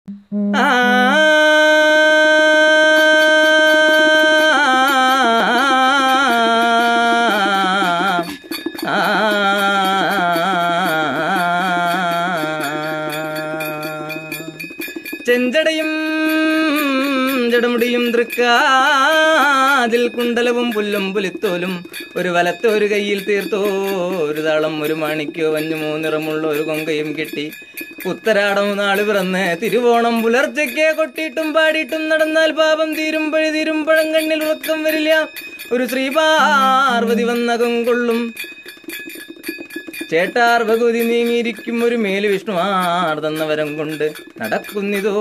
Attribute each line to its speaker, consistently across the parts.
Speaker 1: ആ ചെഞ്ചടയും ജടമുടിയും തൃക്കാതിൽ കുണ്ടലവും പുല്ലും പുലിത്തോലും ഒരു വലത്ത് ഒരു കയ്യിൽ തീർത്തോ ഒരു താളം ഒരു മാണിക്കോ വഞ്ഞുമോ നിറമുള്ള ഒരു കൊങ്കയും കെട്ടി ഉത്തരാടം നാള് പിറന്ന് തിരുവോണം പുലർച്ചയ്ക്ക് കൊട്ടിയിട്ടും പാടിയിട്ടും നടന്നാൽ പാപം തീരും പഴി തീരും പഴങ്കണ്ണിൽ ഉറക്കം വരില്ല ഒരു ശ്രീ പാർവതി വന്നകം കൊള്ളും ചേട്ടാർ ഭഗവതി നീങ്ങിയിരിക്കും ഒരു മേല് വിഷ്ണുമാർ തന്ന വരം കൊണ്ട് നടക്കുന്നിതോ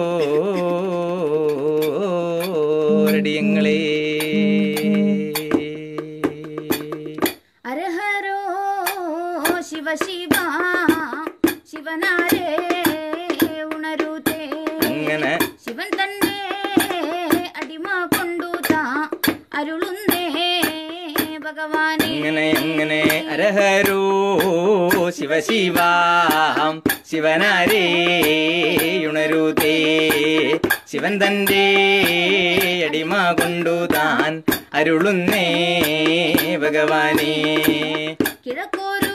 Speaker 1: രടിയങ്ങളെ
Speaker 2: അരഹരോ ശിവ ശിവ ശിവനാരേ ഉണരൂതേ
Speaker 1: അങ്ങനെ
Speaker 2: ശിവൻ തന്നെ അടിമ കൊണ്ടു താ അരുളുന്നേ ഭഗവാനെ
Speaker 1: അങ്ങനെ അങ്ങനെ അരഹരോ ശിവ ശിവ ശിവനാരേ ഉണരൂതേ ശിവൻ തന്റെ അടിമ കൊണ്ടു താൻ അരുളുന്നേ ഭഗവാനേ
Speaker 2: കിഴക്കൊരു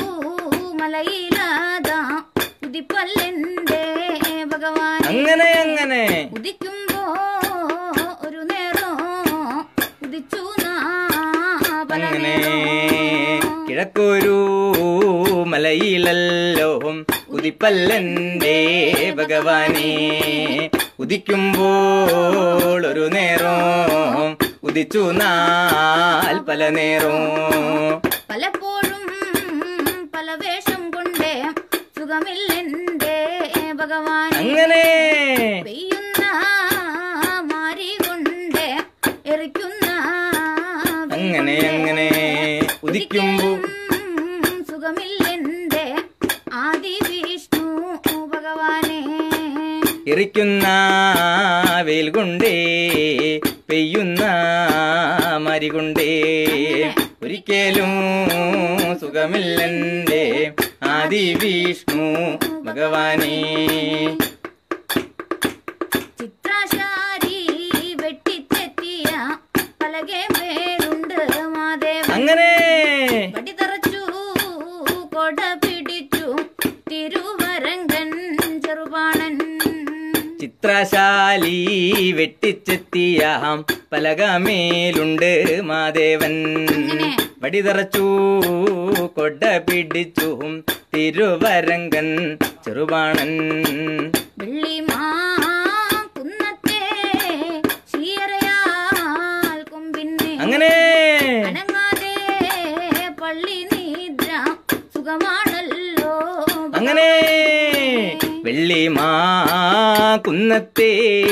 Speaker 2: മലയിലാതാ ഉദിപ്പല്ലെന്റെ ഭഗവാൻ
Speaker 1: അങ്ങനെ അങ്ങനെ
Speaker 2: ഉദിക്കുമ്പോ ഒരു നേരം ഉദിച്ചു നാ പല
Speaker 1: അങ്ങനെ
Speaker 2: നേരം.
Speaker 1: കിഴക്കൊരു മലയിലല്ലോ ഉദിപ്പല്ലന്റെ ഭഗവാനെ ഉദിക്കുമ്പോൾ ഒരു നേരം ഉദിച്ചു നാൾ പല നേരം
Speaker 2: പലപ്പോഴും പല വേഷം കൊണ്ടേ സുഖമില്ലെന്റെ ഭഗവാൻ
Speaker 1: അങ്ങനെ
Speaker 2: പെയ്യുന്ന മാരി കൊണ്ട് എറിക്കുന്ന
Speaker 1: അങ്ങനെ അങ്ങനെ ഉദിക്കുമ്പോ
Speaker 2: സുഖമില്ലെന്റെ ആദി വിഷ്ണു ഭഗവാനെ
Speaker 1: എറിക്കുന്ന വെയിൽ കൊണ്ടേ പെയ്യുന്ന മരി കൊണ്ടേ ഒരിക്കലും സുഖമില്ലെന്റെ ആദി വിഷ്ണു ഭഗവാനേ
Speaker 2: ചിത്രാശാരി വെട്ടിത്തെത്തിയ പലകെ പേരുണ്ട് മാദേവൻ
Speaker 1: അങ്ങനെ
Speaker 2: വടിതറച്ചു കൊട പിടിച്ചു തിരുവരങ്കൻ ചെറുപാണൻ
Speaker 1: ചിത്രശാലി വെട്ടിച്ചെത്തിയ പലകമേലുണ്ട് മാദേവൻ
Speaker 2: അങ്ങനെ.
Speaker 1: വടിതറച്ചു കൊട പിടിച്ചു തിരുവരങ്കൻ ചെറുപാണൻ
Speaker 2: വെള്ളിമാ കുന്നത്തെ ശീരയാൽ കൊമ്പിന്നെ
Speaker 1: അങ്ങനെ
Speaker 2: അനങ്ങാതെ പള്ളി നിദ്ര സുഖമാണല്ലോ
Speaker 1: അങ്ങനെ വെള്ളിമാ കുന്നത്തെ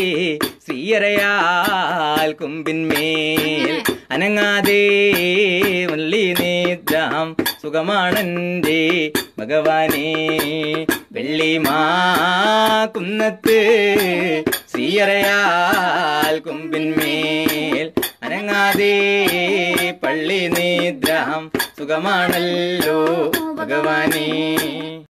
Speaker 1: ശ്രീയറയാൽ കുമ്പിന്മേൽ അനങ്ങാതെ വള്ളി നിദ്രാം സുഖമാണെന്റെ ഭഗവാനെ വെള്ളിമാ കുന്നത്ത് ശ്രീയറയാൽ കുമ്പിന്മേൽ അനങ്ങാതെ പള്ളി നിദ്രാം സുഖമാണല്ലോ ഭഗവാനേ